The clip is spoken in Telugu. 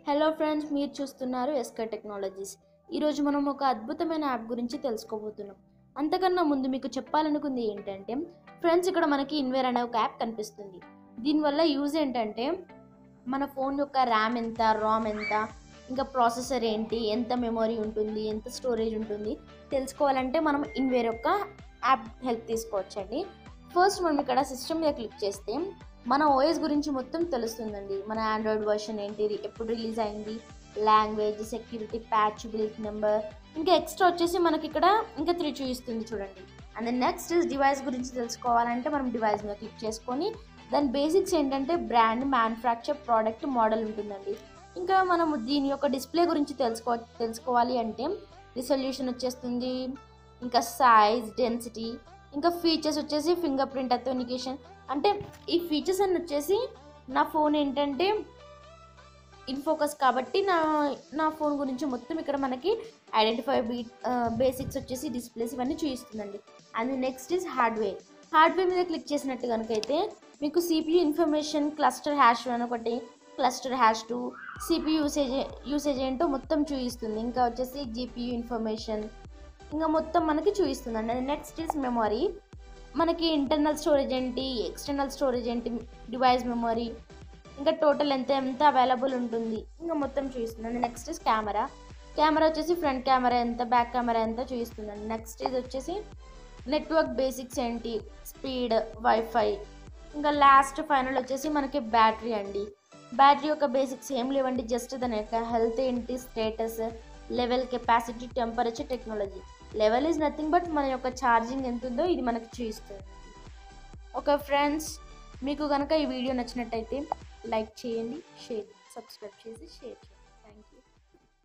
హలో ఫ్రెండ్స్ మీరు చూస్తున్నారు ఎస్కే టెక్నాలజీస్ ఈరోజు మనం ఒక అద్భుతమైన యాప్ గురించి తెలుసుకోబోతున్నాం అంతకన్నా ముందు మీకు చెప్పాలనుకుంది ఏంటంటే ఫ్రెండ్స్ ఇక్కడ మనకి ఇన్వేర్ అనే ఒక యాప్ కనిపిస్తుంది దీనివల్ల యూజ్ ఏంటంటే మన ఫోన్ యొక్క ర్యామ్ ఎంత రామ్ ఎంత ఇంకా ప్రాసెసర్ ఏంటి ఎంత మెమొరీ ఉంటుంది ఎంత స్టోరేజ్ ఉంటుంది తెలుసుకోవాలంటే మనం ఇన్వేర్ యొక్క యాప్ హెల్ప్ తీసుకోవచ్చండి ఫస్ట్ మనం ఇక్కడ సిస్టమ్ మీద క్లిక్ చేస్తే మన ఓఎస్ గురించి మొత్తం తెలుస్తుందండి మన ఆండ్రాయిడ్ వర్షన్ ఏంటి ఎప్పుడు రిలీజ్ అయింది language security patch built number ఇంకా ఎక్స్ట్రా వచ్చేసి మనకి ఇక్కడ ఇంకా త్రీ చూపిస్తుంది చూడండి అండ్ నెక్స్ట్ డివైస్ గురించి తెలుసుకోవాలంటే మనం డివైస్ మీద క్లిక్ చేసుకొని దాని బేసిక్స్ ఏంటంటే బ్రాండ్ మ్యానుఫ్యాక్చర్ ప్రోడక్ట్ మోడల్ ఉంటుందండి ఇంకా మనం దీని యొక్క డిస్ప్లే గురించి తెలుసుకో తెలుసుకోవాలి అంటే రిజల్యూషన్ వచ్చేస్తుంది ఇంకా సైజ్ డెన్సిటీ ఇంకా ఫీచర్స్ వచ్చేసి ఫింగర్ ప్రింట్ అథెంటికేషన్ అంటే ఈ ఫీచర్స్ అన్ని వచ్చేసి నా ఫోన్ ఏంటంటే ఇన్ ఫోకస్ కాబట్టి నా నా ఫోన్ గురించి మొత్తం ఇక్కడ మనకి ఐడెంటిఫై బీ బేసిక్స్ వచ్చేసి డిస్ప్లేస్ ఇవన్నీ చూపిస్తుందండి and next is hardware hardware మీద క్లిక్ చేసినట్టు కనుక అయితే మీకు CPU information cluster hash one ఒకటి cluster hash two CPU usage usage ఏంటో మొత్తం చూపిస్తుంది ఇంకా వచ్చేసి జీపీయూ ఇన్ఫర్మేషన్ ఇంకా మొత్తం మనకి చూపిస్తుందండి అది నెక్స్ట్ ఈజ్ మెమొరీ మనకి ఇంటర్నల్ స్టోరేజ్ ఏంటి ఎక్స్టర్నల్ స్టోరేజ్ ఏంటి డివైస్ మెమొరీ ఇంకా టోటల్ ఎంత ఎంత అవైలబుల్ ఉంటుంది ఇంకా మొత్తం చూపిస్తుందండి నెక్స్ట్ ఇస్ కెమెరా కెమెరా వచ్చేసి ఫ్రంట్ కెమెరా ఎంత బ్యాక్ కెమెరా ఎంత చూపిస్తుందండి నెక్స్ట్ ఇది వచ్చేసి నెట్వర్క్ బేసిక్స్ ఏంటి స్పీడ్ వైఫై ఇంకా లాస్ట్ ఫైనల్ వచ్చేసి మనకి బ్యాటరీ అండి బ్యాటరీ యొక్క బేసిక్స్ ఏం లేవండి జస్ట్ దాని యొక్క హెల్త్ ఏంటి status level capacity temperature technology level is nothing but మన యొక్క ఛార్జింగ్ ఎంత ఉందో ఇది మనకి చూపిస్తుంది ఓకే ఫ్రెండ్స్ మీకు కనుక ఈ వీడియో నచ్చినట్టయితే లైక్ చేయండి షేర్ సబ్స్క్రైబ్ చేసి షేర్ చేయండి థ్యాంక్ యూ